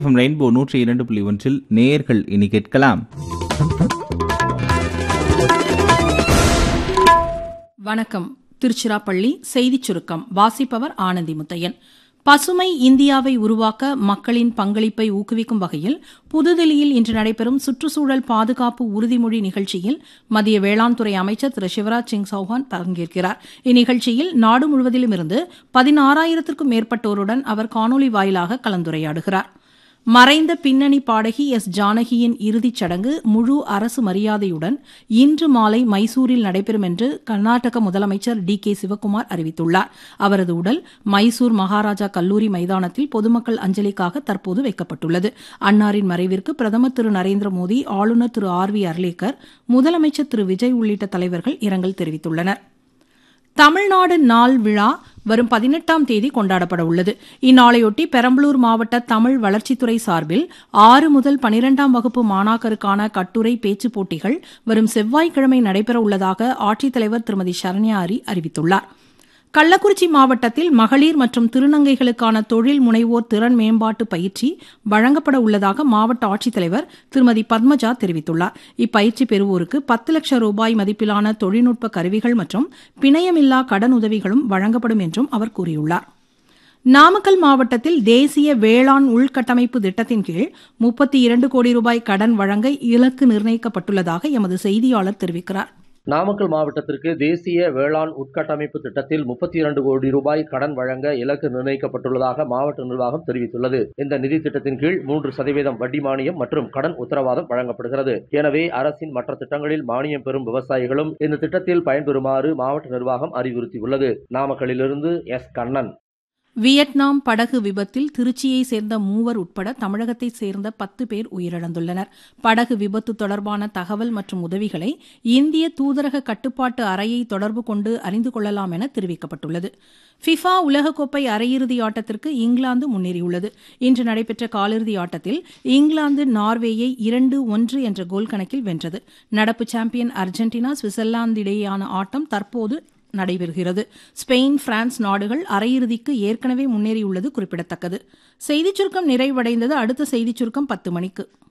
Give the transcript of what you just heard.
FM rainbow நூற்றி இரண்டு புள்ளி ஒன்றில் நேயர்கள் இனி கேட்கலாம் வணக்கம் திருச்சிராப்பள்ளி செய்திச் சுருக்கம் வாசிப்பவர் ஆனந்தி முத்தையன் பசுமை இந்தியாவை உருவாக்க மக்களின் பங்களிப்பை ஊக்குவிக்கும் வகையில் புதுதில்லியில் இன்று நடைபெறும் சுற்றுச்சூழல் பாதுகாப்பு உறுதிமொழி நிகழ்ச்சியில் மத்திய வேளாண் துறை அமைச்சர் திரு சிவராஜ் சிங் சௌஹான் பங்கேற்கிறார் இந்நிகழ்ச்சியில் நாடு முழுவதிலுமிருந்து பதினாறாயிரத்திற்கும் மேற்பட்டோருடன் அவர் காணொலி வாயிலாக கலந்துரையாடுகிறார் மறைந்த பின்னணி பாடகி எஸ் ஜானகியின் இறுதிச் சடங்கு முழு அரசு மரியாதையுடன் இன்று மாலை மைசூரில் நடைபெறும் என்று கர்நாடக முதலமைச்சர் டி கே சிவக்குமார் அறிவித்துள்ளார் அவரது உடல் மைசூர் மகாராஜா கல்லூரி மைதானத்தில் பொதுமக்கள் அஞ்சலிக்காக தற்போது வைக்கப்பட்டுள்ளது அன்னாரின் மறைவிற்கு பிரதமர் திரு நரேந்திர மோடி ஆளுநர் திரு ஆர் வி அர்லேக்கர் முதலமைச்சர் திரு விஜய் உள்ளிட்ட தலைவர்கள் இரங்கல் தெரிவித்துள்ளனா் தமிழ்நாடு நாள் விழா வரும் பதினெட்டாம் தேதி கொண்டாடப்பட உள்ளது இந்நாளையொட்டி பெரம்பலூர் மாவட்ட தமிழ் வளர்ச்சித்துறை சார்பில் ஆறு முதல் பனிரெண்டாம் வகுப்பு மாணாக்கருக்கான கட்டுரை பேச்சுப் போட்டிகள் வரும் செவ்வாய்க்கிழமை நடைபெற உள்ளதாக ஆட்சித்தலைவர் திருமதி சரண்யா அரி அறிவித்துள்ளார் கள்ளக்குறிச்சி மாவட்டத்தில் மகளிர் மற்றும் திருநங்கைகளுக்கான தொழில் முனைவோர் திறன் மேம்பாட்டு பயிற்சி வழங்கப்பட உள்ளதாக மாவட்ட ஆட்சித்தலைவர் திருமதி பத்மஜா தெரிவித்துள்ளார் இப்பயிற்சி பெறுவோருக்கு பத்து லட்சம் ரூபாய் மதிப்பிலான தொழில்நுட்ப கருவிகள் மற்றும் பிணையமில்லா கடன் உதவிகளும் வழங்கப்படும் என்றும் அவர் கூறியுள்ளார் நாமக்கல் மாவட்டத்தில் தேசிய வேளாண் உள்கட்டமைப்பு திட்டத்தின் கீழ் முப்பத்தி இரண்டு கோடி ரூபாய் கடன் வழங்க இலக்கு நிர்ணயிக்கப்பட்டுள்ளதாக எமது செய்தியாளர் தெரிவிக்கிறார் நாமக்கல் மாவட்டத்திற்கு தேசிய வேளாண் உட்கட்டமைப்பு திட்டத்தில் முப்பத்தி இரண்டு கோடி ரூபாய் கடன் வழங்க இலக்கு நிர்ணயிக்கப்பட்டுள்ளதாக மாவட்ட நிர்வாகம் தெரிவித்துள்ளது இந்த நிதி திட்டத்தின் கீழ் மூன்று சதவீதம் வட்டி மானியம் மற்றும் கடன் உத்தரவாதம் வழங்கப்படுகிறது எனவே அரசின் மற்ற திட்டங்களில் மானியம் பெறும் விவசாயிகளும் இந்த திட்டத்தில் பயன்பெறுமாறு மாவட்ட நிர்வாகம் அறிவுறுத்தியுள்ளது நாமக்கல்லிலிருந்து எஸ் கண்ணன் வியட்நாம் படகு விபத்தில் திருச்சியை சேர்ந்த மூவர் உட்பட தமிழகத்தை சேர்ந்த பத்து பேர் உயிரிழந்துள்ளனர் படகு விபத்து தொடர்பான தகவல் மற்றும் உதவிகளை இந்திய தூதரக கட்டுப்பாட்டு அறையை தொடர்பு கொண்டு அறிந்து கொள்ளலாம் என தெரிவிக்கப்பட்டுள்ளது ஃபிஃபா உலகக்கோப்பை அரையிறுதி ஆட்டத்திற்கு இங்கிலாந்து முன்னேறியுள்ளது இன்று நடைபெற்ற காலிறுதி ஆட்டத்தில் இங்கிலாந்து நார்வேயை இரண்டு ஒன்று என்ற கோல் கணக்கில் வென்றது நடப்பு சாம்பியன் அர்ஜென்டினா சுவிட்சர்லாந்து இடையேயான ஆட்டம் தற்போது நடைபெறுகிறது ஸ்பெயின் பிரான்ஸ் நாடுகள் அரையிறுதிக்கு ஏற்கனவே முன்னேறியுள்ளது குறிப்பிடத்தக்கது செய்திச் சுருக்கம் நிறைவடைந்தது அடுத்த செய்திச் சுருக்கம் பத்து மணிக்கு